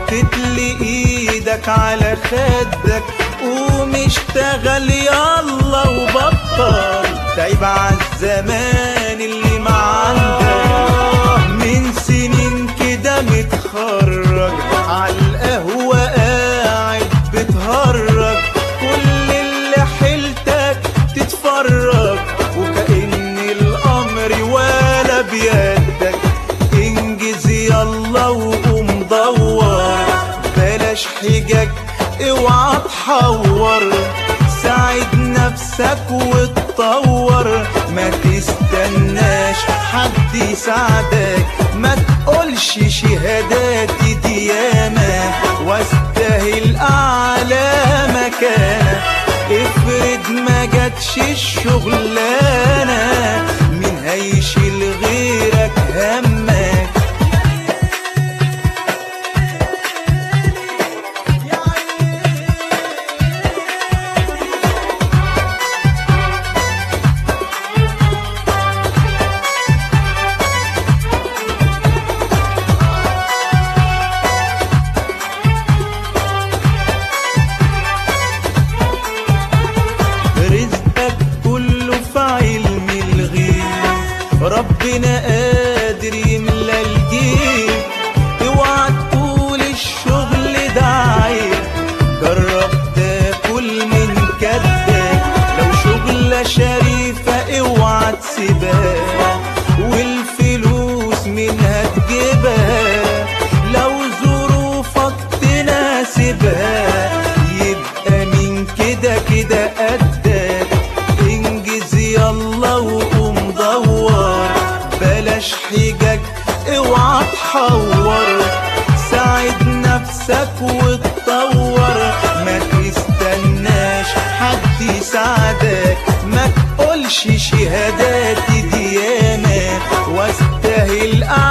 تتلي ايدك على خدك قوم اشتغل يلا وبطل تعب عالزمان اللي ما عندك من سنين كده متخرج عالقهوة قاعد بتهرج كل اللي حيلتك تتفرج وكأن الأمر ولا بيدك انجز يلا وقوم دور بلاش حجج اوعى تحور ساعد نفسك وتطور ما تستناش حد يساعدك ما تقولش شهاداتي ديانة واستاهل اعلى مكانة افرض ما جاتش الشغلانة مين هيشيل غيرك همك رزقك كله في علم الغيب ربنا قادر يملى الجيب اوعى تقول الشغل ده عيب جرب تاكل من كدك لو شغلة شريفة اوعى تسيبها والفلوس منها تجيبها لو ظروفك تناسبها يبقى من كده كده قدك انجز يلا وقوم دور بلاش حجج اوعى تحور ساعد نفسك وتطور ما تستناش حد يساعدك ما تقولش شهاداتي ديانة واستاهل